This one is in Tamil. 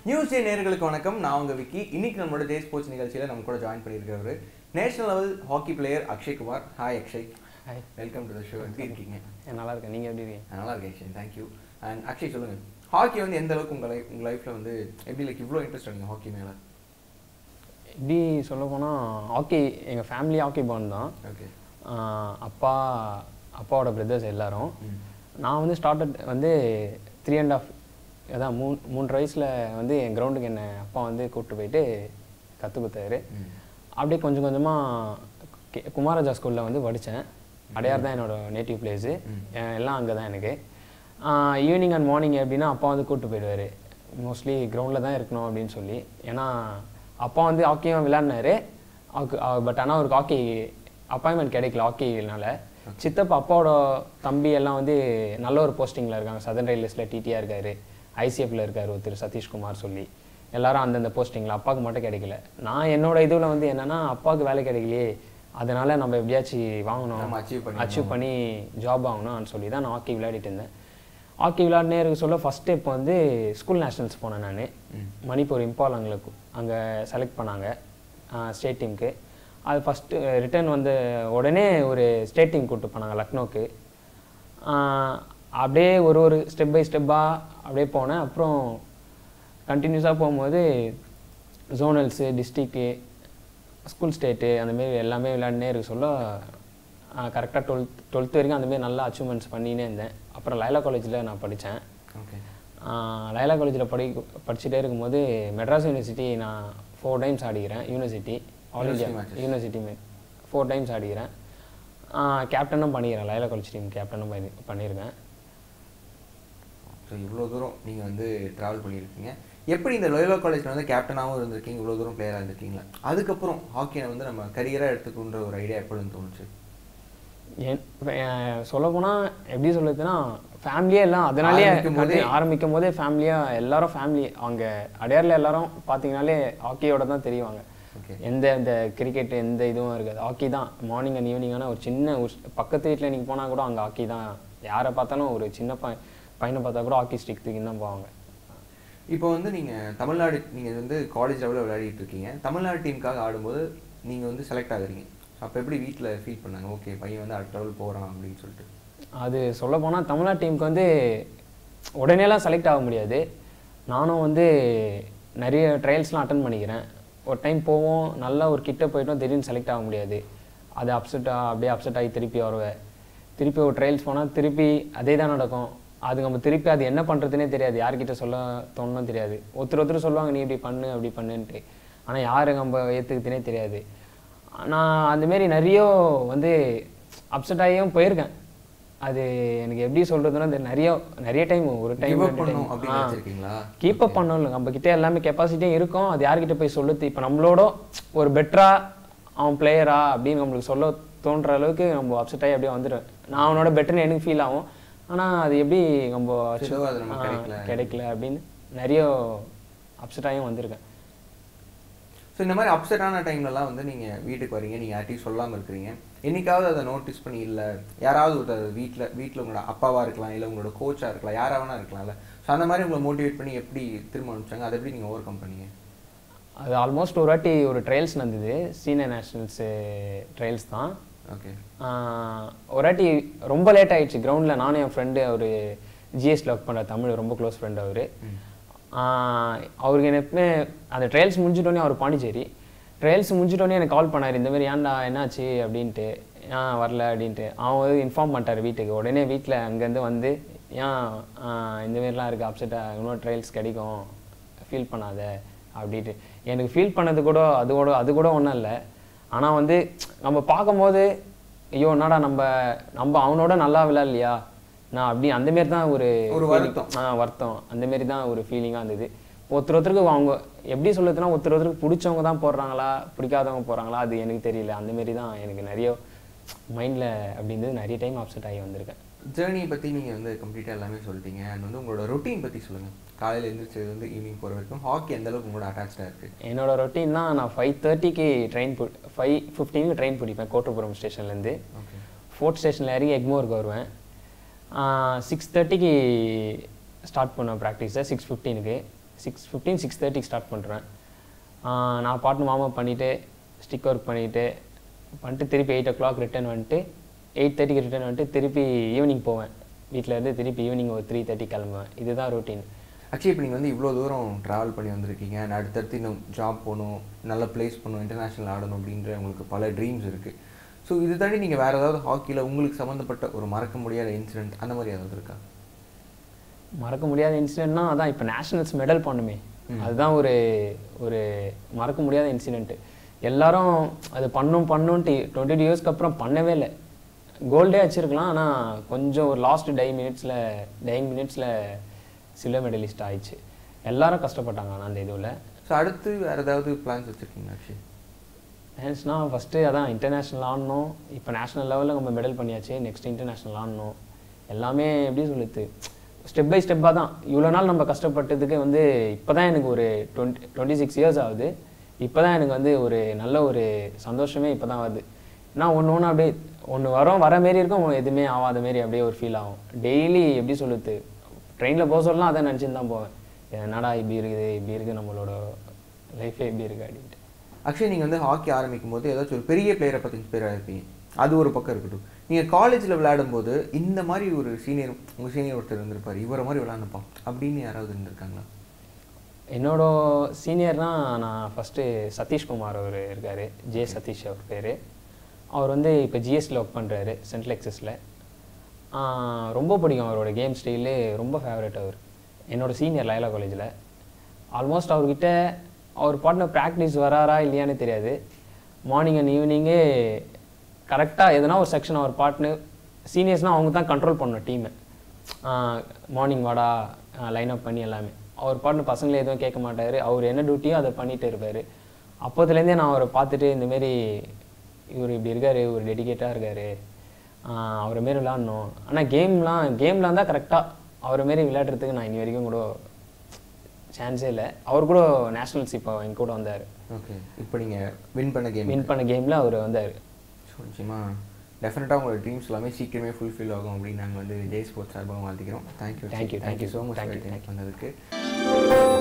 நியூஸ் டே நேர்களுக்கு வணக்கம் நான் உங்க விக்கி இன்னைக்கு நம்மளோட டே ஸ்போர்ட்ஸ் நிகழ்ச்சியில் நம்ம கூட ஜாயின் பண்ணியிருக்கிறவர் national level hockey player Akshay Kumar hi Akshay hi welcome to the show எப்படி இருக்கீங்க நல்லா இருக்கேன் நீங்கள் எப்படி இருக்கீங்க நான் நல்லா இருக்கேன் அக்ஷய் தேங்க்யூ அண்ட் அக்ஷய் சொல்லுங்க ஹாக்கி வந்து எந்த அளவுக்கு உங்க லைஃப் உங்க லைஃப்ல வந்து எப்படி லைக் இவ்வளோ இன்ட்ரெஸ்ட் நீங்க ஹாக்கி மேல எப்படி சொல்ல போனால் ஹாக்கி எங்கள் ஃபேமிலி ஹாக்கி பாண்ட் தான் ஓகே ஆஹ் அப்பா அப்பாவோட பிரதர்ஸ் எல்லாரும் நான் வந்து ஸ்டார்டட் வந்து த்ரீ அண்ட் ஆஃப் அதான் மூணு மூன்று வயசில் வந்து என் கிரவுண்டுக்கு என்னை அப்பா வந்து கூப்பிட்டு போயிட்டு கற்றுக் கொடுத்தாரு அப்படியே கொஞ்சம் கொஞ்சமாக குமாரஜா ஸ்கூலில் வந்து படித்தேன் அடையார் தான் என்னோட நேட்டிவ் பிளேஸு எல்லாம் அங்கே தான் எனக்கு ஈவினிங் அண்ட் மார்னிங் எப்படின்னா அப்பா வந்து கூப்பிட்டு போயிடுவார் மோஸ்ட்லி கிரவுண்டில் தான் இருக்கணும் அப்படின்னு சொல்லி ஏன்னா அப்பா வந்து ஹாக்கியும் விளையாடினாரு பட் ஆனால் அவருக்கு ஹாக்கி அப்பாயின்மெண்ட் கிடைக்கல ஹாக்கினால சித்தப்பா அப்பாவோட தம்பி எல்லாம் வந்து நல்ல ஒரு போஸ்டிங்கில் இருக்காங்க சதன் ரயில்வேஸில் டிடிஆர் இருக்காரு ஐசிஎஃப்ல இருக்காரு ஒருத்தர் சதீஷ்குமார் சொல்லி எல்லாரும் அந்தந்த போஸ்டிங்கில் அப்பாவுக்கு மட்டும் கிடைக்கல நான் என்னோட இதில் வந்து என்னன்னா அப்பாவுக்கு வேலை கிடைக்கலையே அதனால நம்ம எப்படியாச்சும் வாங்கணும் நம்ம achieve பண்ணிடணும். அச்சீவ் பண்ணி ஜாப் ஆகணும்னு சொல்லி தான் நான் ஹாக்கி விளையாடிட்டு இருந்தேன் ஹாக்கி விளையாடினே இருக்க சொல்ல ஃபஸ்ட் இப்போ வந்து ஸ்கூல் நேஷனல்ஸ் போனேன் நான் மணிப்பூர் இம்பால் அங்கே அங்கே செலக்ட் பண்ணாங்க ஸ்டேட் டீமுக்கு அது ஃபஸ்ட்டு ரிட்டர்ன் வந்து உடனே ஒரு ஸ்டேட் டீம் கூப்பிட்டு போனாங்க லக்னோக்கு ஆஹ் அப்படியே ஒரு ஒரு ஸ்டெப் பை ஸ்டெப்பாக அப்படியே போனேன் அப்புறம் கண்டினியூஸாக போகும்போது ஜோனல்ஸு டிஸ்ட்ரிக்கு ஸ்கூல் ஸ்டேட்டு அந்தமாரி எல்லாமே விளையாடினே இருக்க சொல்ல கரெக்டாக டுவெல்த் டுவெல்த் வரைக்கும் அந்தமாரி நல்லா அச்சீவ்மெண்ட்ஸ் பண்ணினே இருந்தேன் அப்புறம் லைலா காலேஜில் நான் படித்தேன் ஓகே லைலா காலேஜில் படி படிச்சுட்டே இருக்கும்போது மெட்ராஸ் யூனிவர்சிட்டி நான் ஃபோர் டைம்ஸ் ஆடிக்கிறேன் university all India University matches. University four times ஆடிக்கிறேன் கேப்டனும் பண்ணிக்கிறேன் லைலா காலேஜ் டீம் கேப்டனும் பண்ணி பண்ணியிருக்கேன் ஸோ இவ்வளோ தூரம் நீங்கள் வந்து ட்ராவல் பண்ணியிருக்கீங்க எப்படி இந்த லோயலா காலேஜில் வந்து கேப்டனாகவும் இருந்திருக்கீங்க இவ்வளோ தூரம் பிளேயராக இருந்திருக்கீங்களா அதுக்கப்புறம் ஹாக்கியை வந்து நம்ம கரியராக எடுத்துக்கணுன்ற ஒரு ஐடியா எப்பொழுது தோணுச்சு என் சொல்ல போனால் எப்படி சொல்லுதுன்னா ஃபேமிலியே எல்லாம் அதனாலேயே ஆரம்பிக்கும் போதே- கட்டி- ஆரம்பிக்கும் போதே ஃபேமிலியாக எல்லாரும் ஃபேமிலி அங்கே அடையாரில் எல்லாரும் பார்த்தீங்கனாலே ஹாக்கியோட தான் தெரியுவாங்க ஓகே எந்த இந்த கிரிக்கெட் எந்த இதுவும் இருக்காது ஹாக்கி தான் மார்னிங் அண்ட் ஈவினிங் ஆனால் ஒரு சின்ன ஒரு பக்கத்து வீட்டில் நீங்கள் போனால் கூட அங்கே ஹாக்கி தான் யாரை பார்த்தாலும் ஒரு சின்ன பையன் பையனை பார்த்தா கூட ஹாக்கி ஸ்டிக் தூக்கின்னு தான் போவாங்க இப்போ வந்து நீங்கள் தமிழ்நாடு நீங்கள் வந்து காலேஜ் லெவலில் விளையாடிட்டு இருக்கீங்க தமிழ்நாடு டீமுக்காக ஆடும்போது நீங்கள் வந்து செலக்ட் ஆகுறீங்க அப்போ எப்படி வீட்டில் ஃபீல் பண்ணாங்க ஓகே பையன் வந்து அடுத்த லெவல் போகிறான் அப்படின்னு சொல்லிட்டு அது சொல்ல போனால் தமிழ்நாடு டீமுக்கு வந்து உடனேலாம் செலக்ட் ஆக முடியாது நானும் வந்து நிறைய ட்ரையல்ஸ்லாம் அட்டன் பண்ணிக்கிறேன் ஒரு டைம் போவோம் நல்லா ஒரு கிட்ட போயிட்டோம் திடீர்னு செலக்ட் ஆக முடியாது அது அப்செட்டாக அப்படியே அப்செட் ஆகி திருப்பி வருவேன் திருப்பி ஒரு ட்ரையல்ஸ் போனால் திருப்பி அதே தான் நடக்கும் அது நம்ம திருப்பி அது என்ன பண்ணுறதுனே தெரியாது யார்கிட்ட சொல்ல தோணும் தெரியாது ஒருத்தர் ஒருத்தர் சொல்லுவாங்க நீ இப்படி பண்ணு அப்படி பண்ணுன்ட்டு ஆனால் யாரு நம்ம ஏற்றுக்குதுனே தெரியாது நான் அந்தமாரி நிறைய வந்து அப்செட் ஆகியும் போயிருக்கேன் அது எனக்கு எப்படி சொல்றதுன்னா இந்த நிறைய நிறைய டைம் ஒரு டைம் Give up பண்ணணும் அப்படின்னு நினைச்சிருக்கீங்களா? கீப் அப் பண்ணணும் நம்ம கிட்ட எல்லாமே கெப்பாசிட்டியும் இருக்கும் அது யார்கிட்ட போய் சொல்லுது இப்போ நம்மளோட ஒரு பெட்டரா அவன் பிளேயரா அப்படின்னு நம்மளுக்கு சொல்ல தோன்ற அளவுக்கு நம்ம அப்செட் ஆகி அப்படியே வந்துடுவேன் நான் அவனோட பெட்டர்னு எனக்கு ஃபீல் ஆகும் ஆனா அது எப்படி நம்ம ஏதோ அது நமக்கு ஆ, கிடைக்கல. கிடைக்கல அப்படின்னு நிறைய அப்செட் ஆகியும் வந்திருக்கேன் ஸோ இந்த மாதிரி அப்செட்டான டைம்லலாம் வந்து நீங்கள் வீட்டுக்கு வரீங்க நீங்கள் யார்ட்டையும் சொல்லாமல் இருக்கிறீங்க என்னைக்காவது அதை நோட்டீஸ் பண்ணி இல்லை யாராவது ஒரு வீட்டில் வீட்டில் உங்களோட அப்பாவாக இருக்கலாம் இல்லை உங்களோட கோச்சாக இருக்கலாம் யாராக வேணா இருக்கலாம்ல ஸோ அந்த மாதிரி உங்களை மோட்டிவேட் பண்ணி எப்படி திரும்ப அனுப்பிச்சாங்க அதை எப்படி நீங்கள் ஓவர் கம் பண்ணீங்க அது ஆல்மோஸ்ட் ஒரு வாட்டி ஒரு ட்ரையல்ஸ் நடந்தது சீனியர் நேஷனல்ஸு ட்ரையல்ஸ் தான் ஓகே ஆஹ் ஒரு வாட்டி ரொம்ப லேட் ஆயிடுச்சு கிரவுண்டில் நானும் என் ஃப்ரெண்டு அவர் ஜிஎஸ்ல ஒர்க் பண்ணுற தமிழ் ரொம்ப க்ளோஸ் ஃப்ரெண்ட் அவர் அவருக்கு எனக்கு எப்பவுமே அந்த ட்ரையல்ஸ் முடிஞ்சிட்டோன்னே அவர் பாண்டிச்சேரி ட்ரையல்ஸ் முடிஞ்சிட்டோன்னே எனக்கு கால் பண்ணார் இந்த மாதிரி ஏன்டா என்னாச்சு அப்படின்ட்டு ஏன் வரல அப்படின்ட்டு அவன் வந்து இன்ஃபார்ம் பண்ணிட்டார் வீட்டுக்கு உடனே வீட்டில் அங்கேருந்து வந்து ஏன் ஆஹ் இந்த மாதிரிலாம் இருக்குது அப்செட்டாக இன்னொரு ட்ரையல்ஸ் கிடைக்கும் ஃபீல் பண்ணாத அப்படின்ட்டு எனக்கு ஃபீல் பண்ணது கூட அது கூட அது கூட ஒன்றும் இல்லை ஆனால் வந்து நம்ம பார்க்கும்போது ஐயோ என்னடா நம்ம நம்ம அவனோட நல்லா விளையாடலையா நான் அப்படி அந்த மாரி தான் ஒரு ஒரு feeling. வருத்தம். ஆ வருத்தம் அந்த மாரி தான் ஒரு ஃபீலிங்காக இருந்தது ஒருத்தர் ஒருத்தருக்கு அவங்க எப்படி சொல்லுறதுன்னா ஒருத்தர் ஒருத்தருக்கு பிடிச்சவங்க தான் போடுறாங்களா பிடிக்காதவங்க போடுறாங்களா அது எனக்கு தெரியல அந்த மாரி தான் எனக்கு நிறைய மைண்டில் அப்படின்றது நிறைய டைம் அப்செட் ஆகி வந்திருக்கேன் ஜேர்னியை பற்றி நீங்கள் வந்து கம்ப்ளீட்டாக எல்லாமே சொல்லிட்டீங்க அண்ட் வந்து உங்களோட ரொட்டீன் பற்றி சொல்லுங்கள் காலையில் எழுந்திரிச்சது வந்து ஈவினிங் போகிற வரைக்கும் ஹாக்கி எந்த அளவுக்கு உங்களோட அட்டாச்சாக இருக்குது என்னோட ரொட்டீன் தான் நான் ஃபைவ் தேர்ட்டிக்கு ட்ரெயின் ஃபைவ் ஃபிஃப்டீனுக்கு ட்ரெயின் பிடிப்பேன் கோட்டபுரம் ஸ்டேஷன்லேருந்து ஓகே ஃபோர்த் ஸ்டேஷனில் இறங்கி எக்மோருக்கு வருவேன் சிக்ஸ் தேர்ட்டிக்கு ஸ்டார்ட் பண்ணுவேன் ப்ராக்டிஸை சிக்ஸ் ஃபிஃப்டீனுக்கு சிக்ஸ் ஃபிஃப்டீன் சிக்ஸ் தேர்ட்டிக்கு ஸ்டார்ட் பண்ணுறேன் நான் பாட்டு மாமா பண்ணிவிட்டு ஸ்டிக் ஒர்க் பண்ணிவிட்டு பண்ணிட்டு திருப்பி எயிட் ஓ கிளாக் ரிட்டர்ன் வந்துட்டு எயிட் தேர்ட்டிக்கு ரிட்டர்ன் வந்துட்டு திருப்பி ஈவினிங் போவேன் வீட்டில் இருந்து திருப்பி ஈவினிங் ஒரு த்ரீ தேர்ட்டி கிளம்புவேன் இதுதான் ரொட்டீன் ஆக்சுவலி இப்போ நீங்கள் வந்து இவ்வளோ தூரம் ட்ராவல் பண்ணி வந்திருக்கீங்க நான் அடுத்தடுத்து இன்னும் ஜாப் போகணும் நல்ல ப்ளேஸ் பண்ணணும் இன்டர்நேஷ்னல் ஆடணும் அப்படின்ற உங்களுக்கு பல ட்ரீம்ஸ் இருக்குது ஸோ இது தாண்டி நீங்கள் வேறு ஏதாவது ஹாக்கியில் உங்களுக்கு சம்மந்தப்பட்ட ஒரு மறக்க முடியாத இன்சிடென்ட் அந்த மாதிரி ஏதாவது இருக்கா மறக்க முடியாத இன்சிடென்ட்னா அதான் இப்போ நேஷனல்ஸ் மெடல் பண்ணுமே அதுதான் ஒரு ஒரு மறக்க முடியாத இன்சிடென்ட்டு எல்லாரும் அது பண்ணும் பண்ணுன்ட்டு டுவெண்ட்டி டூ இயர்ஸ்க்கு அப்புறம் பண்ணவே இல்லை கோல்டே வச்சிருக்கலாம் ஆனால் கொஞ்சம் ஒரு லாஸ்ட் டை மினிட்ஸில் டைங் மினிட்ஸில் சில்வர் மெடலிஸ்ட் ஆயிடுச்சு எல்லாரும் கஷ்டப்பட்டாங்க ஆனால் அந்த இதுவில் ஸோ அடுத்து வேறு ஏதாவது பிளான்ஸ் வச்சுருக்கீங்க ஆக்சுவலி ஹேண்ட்ஸ்னா ஃபஸ்ட்டு அதான் இன்டர்நேஷ்னல் ஆடணும் இப்போ நேஷனல் லெவலில் நம்ம மெடல் பண்ணியாச்சு நெக்ஸ்ட் இன்டர்நேஷ்னல் ஆடணும் எல்லாமே எப்படி சொல்லுது ஸ்டெப் பை ஸ்டெப்பாக தான் இவ்வளோ நாள் நம்ம கஷ்டப்பட்டதுக்கு வந்து இப்போ தான் எனக்கு ஒரு டுவெண்ட்டி டுவெண்ட்டி சிக்ஸ் இயர்ஸ் ஆகுது இப்போ தான் எனக்கு வந்து ஒரு நல்ல ஒரு சந்தோஷமே இப்போ தான் வருது நான் ஒன்று ஒன்று அப்படியே ஒன்று வரும் வர மாரி இருக்கும் எதுவுமே ஆகாத மாரி அப்படியே ஒரு ஃபீல் ஆகும் டெய்லி எப்படி சொல்லுது ட்ரெயினில் போக சொல்லலாம் அதை நினச்சின்னு தான் போவேன் என்னடா இப்படி இருக்குது இப்படி இருக்குது நம்மளோட லைஃபே இப்படி இருக்குது அப்படின்ட்டு ஆக்சுவலி நீங்கள் வந்து ஹாக்கி ஆரம்பிக்கும் போது ஏதாச்சும் ஒரு பெரிய பிளேயரை பற்றி இன்ஸ்பயர் ஆகிருப்பீங்க அது ஒரு பக்கம் இருக்கட்டும் நீங்கள் காலேஜில் விளையாடும்போது இந்த மாதிரி ஒரு சீனியர் உங்கள் சீனியர் ஒருத்தர் இருந்திருப்பார் இவரை மாதிரி விளையாண்டுப்பா அப்படின்னு யாராவது இருந்திருக்காங்களா என்னோட சீனியர்னா நான் ஃபஸ்ட்டு சதீஷ்குமார் அவர் இருக்கார் ஜே சதீஷ் அவர் பேர் அவர் வந்து இப்போ ஜிஎஸ்டியில் ஒர்க் பண்ணுறாரு சென்ட்ரல் எக்ஸஸில் ரொம்ப பிடிக்கும் அவரோட கேம் ஸ்டைலு ரொம்ப ஃபேவரட் அவர் என்னோட சீனியர் லயலா காலேஜில் ஆல்மோஸ்ட் அவர்கிட்ட அவர் பாட்டின ப்ராக்டிஸ் வராரா இல்லையான்னு தெரியாது மார்னிங் அண்ட் ஈவினிங்கே கரெக்டாக எதனா ஒரு செக்ஷன் அவர் பாட்னு சீனியர்ஸ்னால் அவங்க தான் கண்ட்ரோல் பண்ணணும் டீமை மார்னிங் வாடா லைன் அப் பண்ணி எல்லாமே அவர் பாட்டுன்னு பசங்களே எதுவும் கேட்க மாட்டார் அவர் என்ன டியூட்டியோ அதை பண்ணிட்டு இருப்பார் அப்போத்துலேருந்தே நான் அவரை பார்த்துட்டு இந்தமாரி இவர் இப்படி இருக்காரு ஒரு டெடிகேட்டாக இருக்காரு அவரை மாரி விளாட்ணும் ஆனால் கேம்லாம் கேம்லாம் இருந்தால் கரெக்டாக அவரை மாரி விளையாடுறதுக்கு நான் இனி வரைக்கும் கூட சான்ஸே இல்லை அவர் கூட நேஷனல்ஸ் இப்போ என் கூட வந்தார் ஓகே இப்போ நீங்கள் வின் பண்ண கேம் வின் பண்ண கேமில் அவர் வந்தார் ஸோ நிச்சயமாக டெஃபினட்டாக உங்களோட ட்ரீம்ஸ் எல்லாமே சீக்கிரமே ஃபுல்ஃபில் ஆகும் அப்படின்னு நாங்கள் வந்து விஜய் ஸ்போர்ட்ஸ் சார்பாக வாழ்த்துக்கிறோம் thank you Thank you, thank thank you you. So much Thank you, வந்ததுக்கு